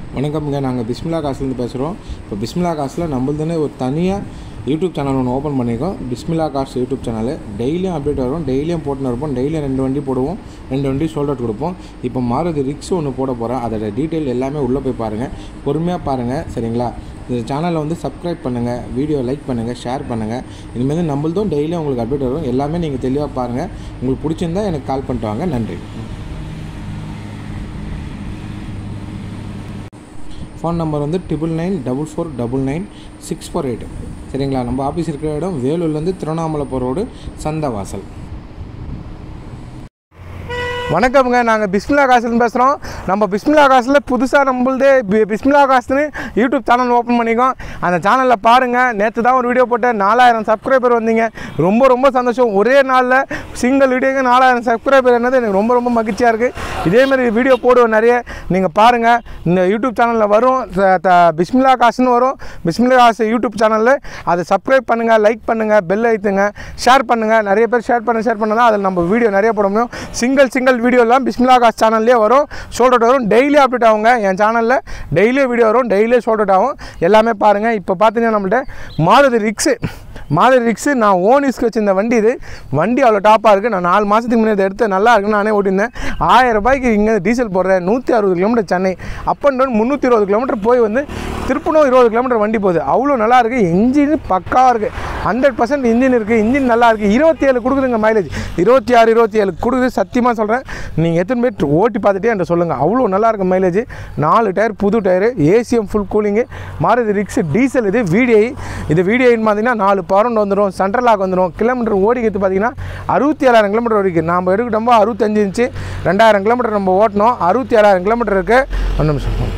வணக்கம்ங்க நாங்கள் பிஸ்மிலா காசுலேருந்து பேசுகிறோம் இப்போ பிஸ்மிலா காசில் நம்மள்துன்னு ஒரு தனியாக யூடியூப் சேனல் ஒன்று ஓப்பன் பண்ணியிருக்கோம் பிஸ்மிலா காஸ் யூடியூப் சேனல் டெய்லியும் அப்டேட் வரும் டெய்லியும் போட்டுன்னு இருப்போம் டெய்லியும் ரெண்டு வண்டி போடுவோம் ரெண்டு வண்டி சோல்ட் அவுட் கொடுப்போம் இப்போ மாறுதி ரிக்ஸ் ஒன்று போட போகிறோம் அதோட டீட்டெயில் எல்லாமே உள்ளே போய் பாருங்கள் பொறுமையாக பாருங்கள் சரிங்களா இந்த சேனலை வந்து சப்ஸ்கிரைப் பண்ணுங்கள் வீடியோ லைக் பண்ணுங்கள் ஷேர் பண்ணுங்கள் இனிமேல் நம்மள்தும் டெய்லியும் உங்களுக்கு அப்டேட் வரும் எல்லாமே நீங்கள் தெளிவாக பாருங்கள் உங்களுக்கு பிடிச்சிருந்தா எனக்கு கால் பண்ணிட்டு வாங்க நன்றி ஃபோன் நம்பர் வந்து triple nine double four double nine six four eight சரிங்களா நம்ம ஆஃபீஸ் இருக்கிற இடம் வேலூர்லேருந்து திருவண்ணாமலை போகிற ரோடு சந்தவாசல் வணக்கம்ங்க நாங்கள் பிஸ்மிலா காசுன்னு பேசுகிறோம் நம்ம பிஸ்மிலா காசில் புதுசாக நம்மள்தே பி பிஸ்மிலா காசுன்னு யூடியூப் சேனல் ஓப்பன் பண்ணிக்கோம் அந்த சேனலில் பாருங்கள் நேற்று தான் ஒரு வீடியோ போட்டேன் நாலாயிரம் சப்ஸ்கிரைபர் வந்தீங்க ரொம்ப ரொம்ப சந்தோஷம் ஒரே நாளில் சிங்கிள் வீடியோக்கு நாலாயிரம் சப்ஸ்கிரைபர் என்னது எனக்கு ரொம்ப ரொம்ப மகிழ்ச்சியாக இருக்குது இதேமாரி வீடியோ போடுவோம் நிறைய நீங்கள் பாருங்கள் இந்த யூடியூப் சேனலில் வரும் த- த- பிஸ்மிலா காசுன்னு வரும் பிஸ்மிலா காசு யூடியூப் சேனலில் அதை சப்ஸ்கிரைப் பண்ணுங்கள் லைக் பண்ணுங்கள் பெல் ஐத்துங்க ஷேர் பண்ணுங்கள் நிறைய பேர் ஷேர் பண்ண ஷேர் பண்ண தான் அதில் நம்ம வீடியோ நிறைய போட முடியும் சிங்கிள் சிங்கிள் வீடியோலாம் பிஸ்மிலா காஸ் சேனல்லே வரும் ஷோல்ட் அவுட் வரும் டெய்லி அப்டேட் ஆகுங்க என் சேனலில் டெய்லியும் வீடியோ வரும் டெய்லியும் ஷோல்ட் அவுட் ஆகும் எல்லாமே பாருங்கள் இப்போ பார்த்தீங்கன்னா நம்மள்ட்ட மாருதி ரிக்ஸு மாருதி ரிக்ஸு நான் ஓனிஸ்க்கு வச்சிருந்த வண்டி இது வண்டி அவ்வளோ டாப்பாக இருக்குது நான் நாலு மாதத்துக்கு முன்னாடி இதை எடுத்து நல்லா இருக்குன்னு நானே ஓட்டியிருந்தேன் ஆயிரம் ரூபாய்க்கு இங்கே டீசல் போடுறேன் நூற்றி அறுபது kilometre Chennai up and down முந்நூற்றி இருபது கிலோமீட்டர் போய் வந்து திருப்பணம் இருபது கிலோமீட்டர் வண்டி போகுது அவ்வளோ நல்லா இருக்குது இன்ஜின் பக்காவாக இருக்குது ஹண்ட்ரட் பர்சன்ட் இன்ஜின் இருக்குது இன்ஜின் நல்லா இருக்குது இருபத்தி ஏழு கொடுக்குதுங்க மைலேஜ் இருபத்தி ஆறு இருபத்தி ஏழு கொடுக்குது சத்தியமாக சொல்கிறேன் நீங்கள் எத்தனை பேர் ஓட்டி பார்த்துட்டே என்கிட்ட சொல்லுங்கள் அவ்வளோ நல்லா இருக்கு மைலேஜ் நாலு டயர் புது டயரு ஏசிஎம் full cooling Maruti Ritz diesel இது விடிஐ இது விடிஐன்னு பார்த்தீங்கன்னா நாலு பரௌண்ட் வந்துடும் சென்ட்ரல் லாக் வந்துடும் கிலோமீட்டர் ஓடிக்கிறது பார்த்தீங்கன்னா அறுபத்தி ஏழாயிரம் கிலோமீட்டர் ஓடிக்கு நம்ம எடுக்கிட்டோம்போ அறுபத்தஞ்சு இன்ச்சு ரெண்டாயிரம் கிலோமீட்டர் நம்ம ஓட்டணும் அறுபத்தி ஏழாயிரம் கிலோமீட்டர் இருக்குது ஒரு நிமிஷம்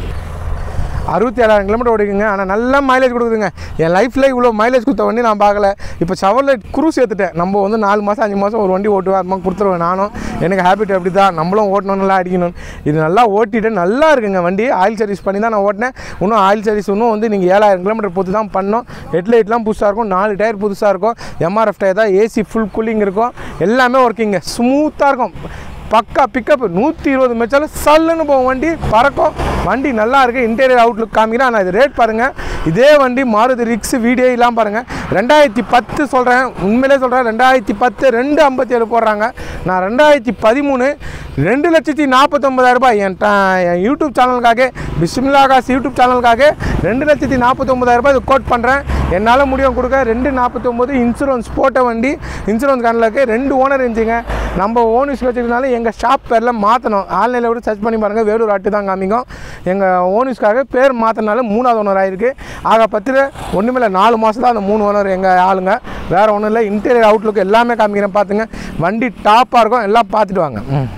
அறுபத்தி ஏழாயிரம் கிலோமீட்டர் ஓடிக்குங்க ஆனால் நல்ல மைலேஜ் கொடுக்குதுங்க என் லைஃப்பில் இவ்வளோ மைலேஜ் கொடுத்த வண்டி நான் பார்க்கல இப்போ செவலில் குரூஸ் ஏற்றுட்டேன் நம்ம வந்து நாலு மாதம் அஞ்சு மாதம் ஒரு வண்டி ஓட்டுவேன் அது மாதிரி கொடுத்துருவேன் நானும் எனக்கு ஹேபிட் அப்படி தான் நம்மளும் ஓட்டணும் நல்லா அடிக்கணும் இது நல்லா ஓட்டிட்டு நல்லா இருக்குங்க வண்டி ஆயில் சர்வீஸ் பண்ணி தான் நான் ஓட்டினேன் இன்னும் ஆயில் சர்வீஸ் இன்னும் வந்து நீங்கள் ஏழாயிரம் கிலோமீட்டர் பொறுத்து தான் பண்ணோம் ஹெட்லைட்லாம் புதுசாக இருக்கும் நாலு டயர் புதுசாக இருக்கும் எம்ஆர்எஃப் டயர் தான் ஏசி ஃபுல் கூலிங் இருக்கும் எல்லாமே ஒர்க்கிங்க ஸ்மூத்தாக இருக்கும் பக்கா பிக்கப் நூற்றி இருபது மெச்சாலும் சல்லுன்னு போகும் வண்டி பறக்கும் வண்டி நல்லா இருக்குது இன்டீரியர் அவுட்லுக் காமிக்கிறேன் ஆனால் இது ரேட் பாருங்கள் இதே வண்டி மாருதி ரிக்ஸ் வீடியோ எல்லாம் பாருங்கள் ரெண்டாயிரத்தி பத்து சொல்கிறேன் உண்மையிலே சொல்கிறேன் ரெண்டாயிரத்தி பத்து ரெண்டு ஐம்பத்தி ஏழு போடுறாங்க நான் ரெண்டாயிரத்தி பதிமூணு ரெண்டு லட்சத்தி நாற்பத்தொம்பதாயிரம் ரூபாய் என் ட- என் யூடியூப் சேனலுக்காக பிஸ்மில்லா காஸ் யூடியூப் சேனலுக்காக ரெண்டு லட்சத்தி நாற்பத்தொம்பதாயிரம் ரூபாய் இது கோட் பண்ணுறேன் என்னால் முடியும் கொடுக்க ரெண்டு நாற்பத்தொம்போது இன்சூரன்ஸ் போட்ட வண்டி இன்சூரன்ஸ் கணக்கு ரெண்டு ஓனர் இருந்துச்சுங்க நம்ம ஓனிஸ் வச்சுருந்தாலும் எங்கள் ஷாப் பேரில் மாற்றணும் ஆன்லைனில் கூட சர்ச் பண்ணி பாருங்கள் வேலூர் ஆட்டு தான் காமிக்கும் எங்கள் ஓனிஸ்க்காக பேர் மாற்றினால மூணாவது ஓனர் ஆயிருக்கு ஆக பத்தில் ஒன்றுமே இல்லை நாலு மாதம் தான் அந்த மூணு ஓனர் எங்கள் ஆளுங்க வேறு ஒன்றும் இல்லை இன்டீரியர் அவுட்லுக் எல்லாமே காமிக்கிறேன் பார்த்துங்க வண்டி டாப்பாக இருக்கும் எல்லாம் பார்த்துட்டு வாங்க ம்.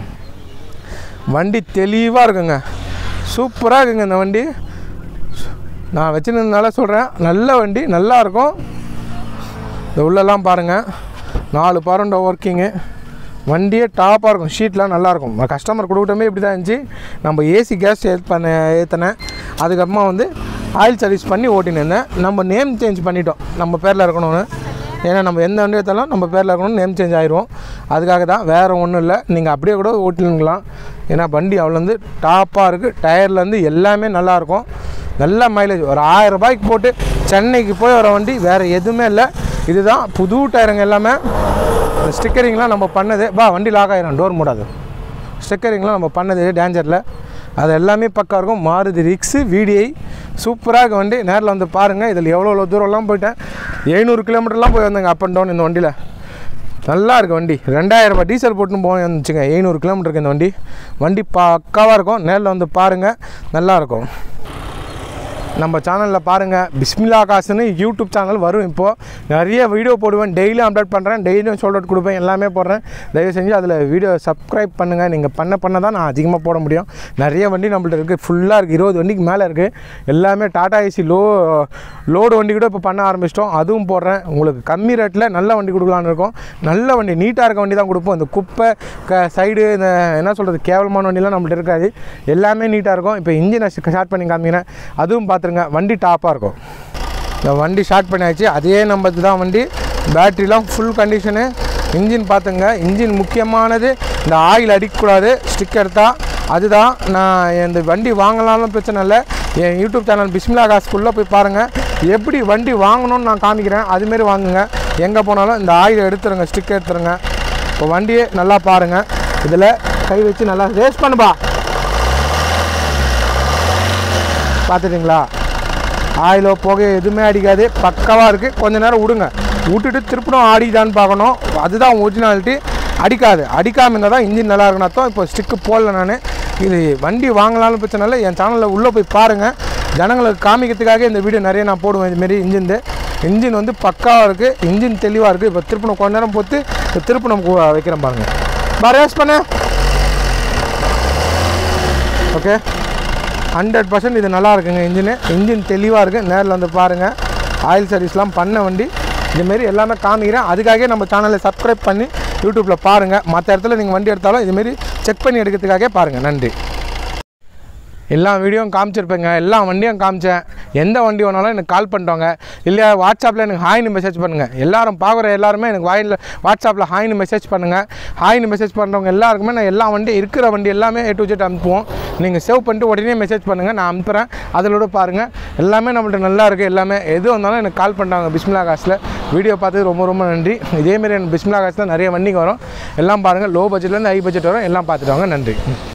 வண்டி தெளிவாக இருக்குங்க சூப்பராக இருக்குங்க இந்த வண்டி நான் வச்சுருந்ததுனால சொல்கிறேன் நல்ல வண்டி நல்லா இருக்கும் இந்த உள்ளெல்லாம் பாருங்கள் நாலு பரண்ட ஒர்க்கிங்கு வண்டியே டாப்பாக இருக்கும் ஷீட்லாம் நல்லாயிருக்கும் கஸ்டமர் கொடுக்கட்டமே இப்படி தான் இருந்துச்சு நம்ம ஏசி கேஸ் ஏத் பண்ண ஏற்றினேன் அதுக்கப்புறமா வந்து ஆயில் சர்வீஸ் பண்ணி ஓட்டின்னு இருந்தேன் நம்ம நேம் சேஞ்ச் பண்ணிட்டோம் நம்ம பேரில் இருக்கணும்னு ஏன்னா நம்ம எந்த வண்டி எடுத்தாலும் நம்ம பேரில் இருக்கணும்னு நேம் சேஞ்ச் ஆயிரும் அதுக்காக தான் வேறு ஒன்றும் இல்லை நீங்கள் அப்படியே கூட ஓட்டினுங்களாம் ஏன்னா வண்டி அவ்வளோ வந்து டாப்பாக இருக்குது டயர்லேருந்து எல்லாமே நல்லாயிருக்கும் நல்ல மைலேஜ் ஒரு ஆயிரம் ரூபாய்க்கு போட்டு சென்னைக்கு போய் வர வண்டி வேறு எதுவுமே இல்லை இதுதான் புது டயருங்க எல்லாமே இந்த ஸ்டிக்கரிங்லாம் நம்ம பண்ணது வா வண்டி லாக் ஆயிரும் டோர் மூடாது ஸ்டிக்கரிங்லாம் நம்ம பண்ணது டேஞ்சரில் அது எல்லாமே பக்கா இருக்கும் மாருதி ரிக்ஸு விடிஐ சூப்பராக இருக்கு வண்டி நேரில் வந்து பாருங்கள் இதில் எவ்வளோ எவ்வளோ தூரம்லாம் போயிட்டேன் எழுநூறு கிலோமீட்டர்லாம் போய் வந்தேங்க அப் அண்ட் டவுன் இந்த வண்டியில் நல்லா இருக்கு வண்டி ரெண்டாயிரம் ரூபாய் டீசல் போட்டுன்னு போய் வந்துச்சுங்க எழுநூறு கிலோமீட்டருக்கு இந்த வண்டி வண்டி பக்காவாக இருக்கும் நேரில் வந்து பாருங்கள் நல்லாயிருக்கும் நம்ம சேனலில் பாருங்கள் பிஸ்மிலா காசுன்னு யூடியூப் சேனல் வரும் இப்போது நிறைய வீடியோ போடுவேன் டெய்லியும் அப்டேட் பண்ணுறேன் டெய்லியும் ஷோல்ட் அவுட் கொடுப்பேன் எல்லாமே போடுறேன் தயவு செஞ்சு அதில் வீடியோ சப்ஸ்கிரைப் பண்ணுங்கள் நீங்கள் பண்ண பண்ண தான் நான் அதிகமாக போட முடியும் நிறைய வண்டி நம்மள்ட்ட இருக்குது ஃபுல்லாக இருக்குது இருபது வண்டிக்கு மேலே இருக்குது எல்லாமே டாடா ஏசி லோ லோடு வண்டி கூட இப்போ பண்ண ஆரம்பிச்சிட்டோம் அதுவும் போடுறேன் உங்களுக்கு கம்மி ரேட்டில் நல்ல வண்டி கொடுக்கலான்னு இருக்கோம் நல்ல வண்டி நீட்டாக இருக்க வண்டி தான் கொடுப்போம் இந்த குப்பை க சைடு இந்த என்ன சொல்கிறது கேவலமான வண்டிலாம் நம்மள்ட்ட இருக்காது எல்லாமே நீட்டாக இருக்கும் இப்போ இன்ஜினை ஸ்டார்ட் பண்ணி காமிக்கிறேன் அதுவும் பார்த்துருங்க வண்டி டாப்பாக இருக்கும் இந்த வண்டி ஸ்டார்ட் பண்ணியாச்சு அதே நம்பருக்கு தான் வண்டி பேட்டரிலாம் ஃபுல் கண்டிஷனு இன்ஜின் பார்த்துங்க இன்ஜின் முக்கியமானது இந்த ஆயில் அடிக்கக்கூடாது ஸ்டிக்கர் தான் அதுதான் நான் இந்த வண்டி வாங்கலாம்னு பிரச்சனை இல்லை என் யூடியூப் சேனல் பிஸ்மிலா காசுக்குள்ளே போய் பாருங்கள் எப்படி வண்டி வாங்கணும்னு நான் காமிக்கிறேன் அதுமாரி வாங்குங்க எங்கே போனாலும் இந்த ஆயில் எடுத்துருங்க ஸ்டிக் எடுத்துருங்க இப்போ வண்டியே நல்லா பாருங்கள் இதில் கை வச்சு நல்லா ரேஸ் பண்ணுப்பா பார்த்துட்டிங்களா ஆயிலோ புகை எதுவுமே அடிக்காது பக்காவாக இருக்குது கொஞ்ச நேரம் விடுங்க விட்டுட்டு திருப்பணும் ஆடிதான்னு பார்க்கணும் அதுதான் ஒரிஜினாலிட்டி அடிக்காது அடிக்காமல் இருந்தால் தான் இன்ஜின் நல்லா இருக்குன்னு அர்த்தம் இப்போ ஸ்டிக்கு போடல நான் இது வண்டி வாங்கலாம்னு பிரச்சனை இல்லை என் சேனலில் உள்ளே போய் பாருங்கள் ஜனங்களுக்கு காமிக்கிறதுக்காக இந்த வீடியோ நிறைய நான் போடுவேன் இதுமாரி இன்ஜின் இன்ஜின் வந்து பக்காவாக இருக்குது இன்ஜின் தெளிவாக இருக்குது இப்போ திருப்பணம் கொஞ்ச நேரம் போட்டு இப்போ திருப்பணம் கு- வைக்கிறேன் பாருங்க பரேஸ் பண்ண ஓகே ஹண்ட்ரட் பர்சன்ட் இது நல்லா இருக்குங்க இன்ஜினு இன்ஜின் தெளிவாக இருக்குது நேரில் வந்து பாருங்கள் ஆயில் சர்வீஸ்லாம் பண்ண வண்டி இதுமாரி எல்லாமே காமிக்கிறேன் அதுக்காகவே நம்ம சேனலை சப்ஸ்கிரைப் பண்ணி யூடியூப்பில் பாருங்கள் மற்ற இடத்துல நீங்கள் வண்டி எடுத்தாலும் இதுமாரி செக் பண்ணி எடுக்கிறதுக்காகவே பாருங்கள் நன்றி எல்லா வீடியோவும் காமிச்சிருப்பேங்க எல்லா வண்டியும் காமிச்சேன் எந்த வண்டி வேணாலும் எனக்கு கால் பண்ணிட்டோங்க இல்லையா வாட்ஸ்அப்பில் எனக்கு ஹாய்னு மெசேஜ் பண்ணுங்கள் எல்லாரும் பார்க்குற எல்லாருமே எனக்கு வாயில் வாட்ஸ்அப்பில் ஹாய்னு மெசேஜ் பண்ணுங்கள் ஹாய்னு மெசேஜ் பண்ணுறவங்க எல்லாருக்குமே நான் எல்லா வண்டி இருக்கிற வண்டி எல்லாமே ஏ டு ஜெட் அனுப்புவோம் நீங்கள் சேவ் பண்ணிட்டு உடனே மெசேஜ் பண்ணுங்கள் நான் அனுப்புகிறேன் அதிலோட பாருங்கள் எல்லாமே நம்மள்ட்ட நல்லா இருக்குது எல்லாமே எது வந்தாலும் எனக்கு கால் பண்ணுறாங்க பிஸ்மிலா காசில் வீடியோ பார்த்தது ரொம்ப ரொம்ப நன்றி இதேமாரி எனக்கு பிஸ்மிலா காசில் நிறைய வண்டிங்க வரும் எல்லாம் பாருங்கள் லோ பட்ஜெட்லேருந்து ஹை பட்ஜெட் வரும் எல்லாம் பார்த்துட்டு வாங்க நன்றி